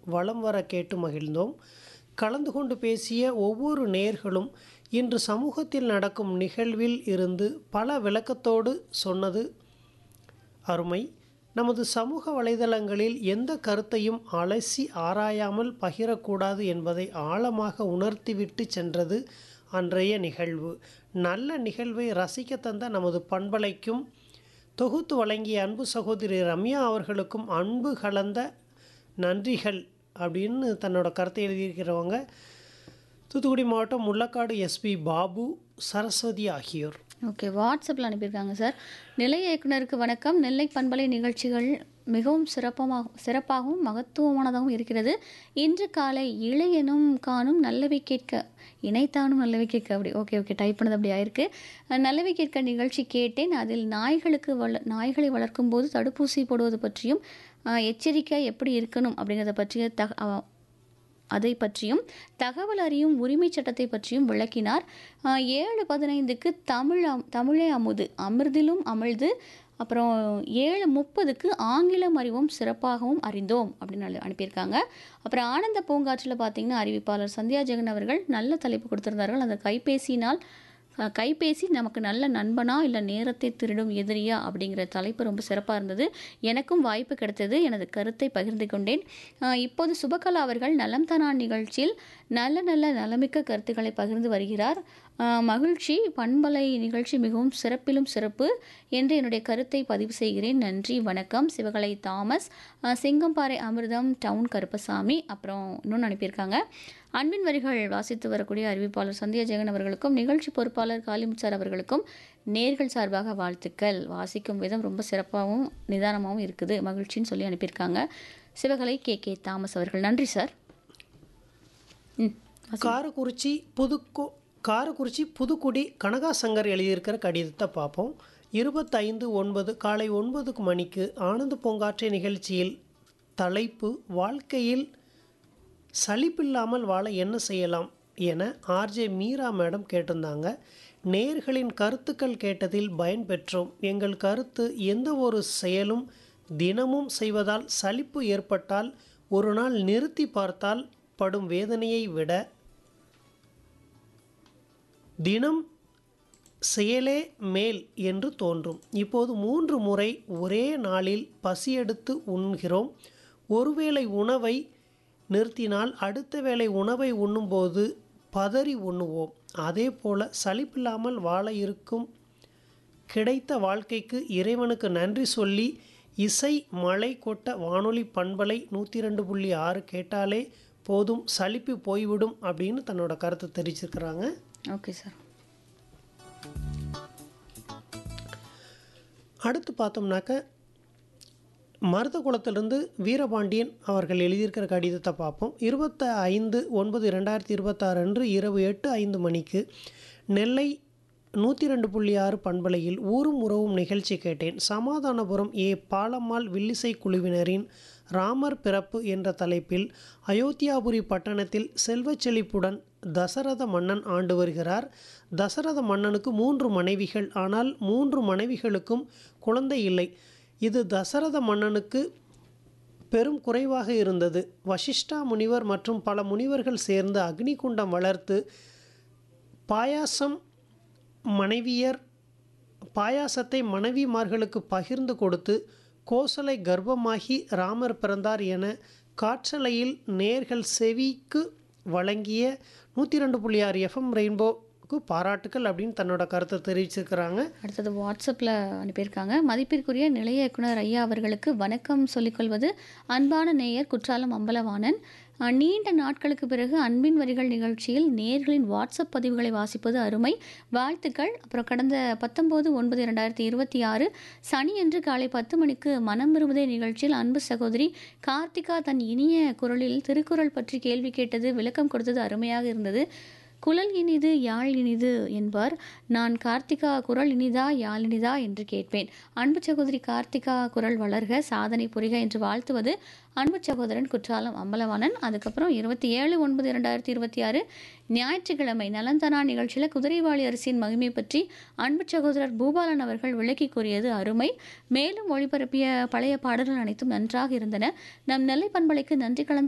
வலம் வர கேட்டு மகிழ்ந்தோம் கலந்து கொண்டு பேசிய ஒவ்வொரு நேர்களும் இன்று சமூகத்தில் நடக்கும் நிகழ்வில் இருந்து பல விளக்கத்தோடு சொன்னது அருமை நமது சமூக வலைதளங்களில் எந்த கருத்தையும் அலசி ஆராயாமல் பகிரக்கூடாது என்பதை ஆழமாக உணர்த்திவிட்டு சென்றது அன்றைய நிகழ்வு நல்ல நிகழ்வை ரசிக்க தந்த நமது பண்பலைக்கும் தொகுத்து வழங்கிய அன்பு சகோதரி ரம்யா அவர்களுக்கும் அன்பு கலந்த நன்றிகள் அப்படின்னு தன்னோட கருத்தை எழுதியிருக்கிறவங்க தூத்துக்குடி மாவட்டம் முள்ளக்காடு எஸ்பி பாபு சரஸ்வதி ஆகியோர் ஓகே வாட்ஸ்அப்பில் அனுப்பியிருக்காங்க சார் நிலைய இயக்குனருக்கு வணக்கம் நெல்லை பண்பலை நிகழ்ச்சிகள் மிகவும் சிறப்பமாக சிறப்பாகவும் மகத்துவமானதாகவும் இருக்கிறது இன்று காலை இளையனும் காணும் நல்லவை கேட்க இணைத்தானும் நல்லவை கேட்க அப்படி ஓகே ஓகே டைப் பண்ணது அப்படி ஆயிருக்கு அஹ், நல்லவை கேட்க நிகழ்ச்சி கேட்டேன் அதில் நாய்களுக்கு வள நாய்களை வளர்க்கும் போது தடுப்பூசி போடுவது பற்றியும் அஹ், எச்சரிக்கை எப்படி இருக்கணும் அப்படிங்கிறத பற்றிய தக அஹ், அதை பற்றியும் தகவல் அறியும் உரிமைச் சட்டத்தை பற்றியும் விளக்கினார் ஆஹ் ஏழு பதினைந்துக்கு தமிழ் அம்- தமிழே அமுது அமிர்திலும் அமிழ்து அப்புறம் ஏழு முப்பதுக்கு ஆங்கிலம் அறிவும் சிறப்பாகவும் அறிந்தோம் அப்படின்னு அனு- அனுப்பியிருக்காங்க அப்புறம் ஆனந்த பூங்காற்றில் பார்த்தீங்கன்னா அறிவிப்பாளர் சந்தியா ஜெகன் அவர்கள் நல்ல தலைப்பு கொடுத்திருந்தார்கள் அந்த கைபேசியினால் அஹ், கைபேசி நமக்கு நல்ல நண்பனா இல்லை நேரத்தை திருடும் எதிரியா அப்படிங்கிற தலைப்பு ரொம்ப சிறப்பாக இருந்தது எனக்கும் வாய்ப்பு கிடைத்தது எனது கருத்தை பகிர்ந்து கொண்டேன் அஹ், இப்போது சுபகலா அவர்கள் நலம் தனான் நிகழ்ச்சியில் நல்ல நல்ல நலமிக்க கருத்துக்களை பகிர்ந்து வருகிறார் அஹ், மகிழ்ச்சி பண்பலை நிகழ்ச்சி மிகவும் சிறப்பிலும் சிறப்பு என்று என்னுடைய கருத்தை பதிவு செய்கிறேன் நன்றி வணக்கம் சிவகலை தாமஸ் அஹ், சிங்கம்பாறை அமிர்தம் டவுன் கருப்பசாமி அப்புறம் இன்னொன்று அனுப்பியிருக்காங்க அன்பின் வரிகள் வாசித்து வரக்கூடிய அறிவிப்பாளர் சந்தியா ஜெகன் அவர்களுக்கும் நிகழ்ச்சி பொறுப்பாளர் காளிமுத் சார் அவர்களுக்கும் நேர்கள் சார்பாக வாழ்த்துக்கள் வாசிக்கும் விதம் ரொம்ப சிறப்பாகவும் நிதானமாகவும் இருக்குது மகிழ்ச்சின்னு சொல்லி அனுப்பியிருக்காங்க சிவகலை கே கே தாமஸ் அவர்கள் நன்றி சார் ம் காரக்குறிச்சி புதுக்கோ காரக்குறிச்சி புதுக்குடி கனகா சங்கர் எழுதியிருக்கிற கடிதத்தை பார்ப்போம் இருபத்தைந்து ஒன்பது காலை ஒன்பதுக்கு மணிக்கு ஆனந்த பூங்காற்றை நிகழ்ச்சியில் தலைப்பு வாழ்க்கையில் சலிப்பில்லாமல் வாழ என்ன செய்யலாம் என ஆர்ஜே மீரா மேடம் கேட்டிருந்தாங்க நேர்களின் கருத்துக்கள் கேட்டதில் பயன்பெற்றோம் எங்கள் கருத்து எந்த ஒரு செயலும் தினமும் செய்வதால் சலிப்பு ஏற்பட்டால் ஒரு நாள் நிறுத்தி பார்த்தால் படும் வேதனையை விட தினம் செயலே மேல் என்று தோன்றும் இப்போது மூன்று முறை ஒரே நாளில் பசியெடுத்து உண்கிறோம் ஒருவேளை உணவை நிறுத்தினால் அடுத்த வேளை உணவை உண்ணும்போது பதறி உண்ணுவோம் அதே போல சலிப்பில்லாமல் வாழ இருக்கும் கிடைத்த வாழ்க்கைக்கு இறைவனுக்கு நன்றி சொல்லி இசை மழை கொட்ட வானொலி பண்பலை நூற்றி ரெண்டு புள்ளி ஆறு கேட்டாலே போதும் சலிப்பு போய்விடும் அப்படின்னு தன்னோட கருத்தை தெரிவிச்சிருக்கிறாங்க ஓகே சார் அடுத்து பார்த்தோம்னாக்க மருதகுளத்திலிருந்து வீரபாண்டியன் அவர்கள் எழுதியிருக்கிற கடிதத்தை பார்ப்போம் இருபத்த ஐந்து ஒன்பது ரெண்டாயிரத்தி இருபத்தாறு அன்று இரவு எட்டு ஐந்து மணிக்கு நெல்லை நூற்றி ரெண்டு புள்ளி ஆறு பண்பலையில் ஊரும் உறவும் நிகழ்ச்சி கேட்டேன் சமாதானபுரம் ஏ பாலம்மாள் வில்லிசை குழுவினரின் ராமர் பிறப்பு என்ற தலைப்பில் அயோத்தியாபுரி பட்டணத்தில் செல்வச் செழிப்புடன் தசரத மன்னன் ஆண்டு வருகிறார் தசரத மன்னனுக்கு மூன்று மனைவிகள் ஆனால் மூன்று மனைவிகளுக்கும் குழந்தை இல்லை இது தசரத மன்னனுக்கு பெரும் குறைவாக இருந்தது வசிஷ்டா முனிவர் மற்றும் பல முனிவர்கள் சேர்ந்து அக்னிகுண்டம் வளர்த்து பாயாசம் மனைவியர் பாயாசத்தை மனைவிமார்களுக்கு பகிர்ந்து கொடுத்து கோசலை கர்ப்பமாகி ராமர் பிறந்தார் என காற்றலையில் நேர்கள் செவிக்கு வழங்கிய நூற்றி ரெண்டு புள்ளி ஆறு எஃப்எம் ரெயின்போக்கு பாராட்டுக்கள் அப்படின்னு தன்னோட கருத்தை தெரிவிச்சிருக்கிறாங்க அடுத்தது வாட்ஸ்அப்பில் அனுப்பியிருக்காங்க மதிப்பிற்குரிய நிலைய இயக்குனர் ஐயா அவர்களுக்கு வணக்கம் சொல்லிக்கொள்வது அன்பான நேயர் குற்றாலம் அம்பலவாணன் அஹ், நீண்ட நாட்களுக்கு பிறகு அன்பின் வரிகள் நிகழ்ச்சியில் நேயர்களின் வாட்ஸ்அப் பதிவுகளை வாசிப்பது அருமை வாழ்த்துக்கள் அப்புறம் கடந்த பத்தொம்போது ஒன்பது இரண்டாயிரத்தி இருபத்தி ஆறு சனியன்று காலை பத்து மணிக்கு மனம் விரும்புதே நிகழ்ச்சியில் அன்பு சகோதரி கார்த்திகா தன் இனிய குரலில் திருக்குறள் பற்றி கேள்வி கேட்டது விளக்கம் கொடுத்தது அருமையாக இருந்தது குழல் இனிது யாழ் இனிது என்பார் நான் கார்த்திகா குரல் இனிதா யாழ் இனிதா என்று கேட்பேன் அன்பு சகோதரி கார்த்திகா குரல் வளர்க சாதனை புரிக என்று வாழ்த்துவது அன்பு சகோதரன் குற்றாலம் அம்பலவாணன் அதுக்கப்புறம் இருபத்தி ஏழு ஒன்பது இரண்டாயிரத்தி இருபத்தி ஆறு ஞாயிற்றுக்கிழமை நலந்தனா நிகழ்ச்சியில் குதிரைவாளி அரிசியின் மகிமை பற்றி அன்பு சகோதரர் பூபாலன் அவர்கள் விளக்கி கூறியது அருமை மேலும் ஒளிபரப்பிய பழைய பாடல்கள் அனைத்தும் நன்றாக இருந்தன நம் நெல்லை பண்பலைக்கு நன்றி கலந்த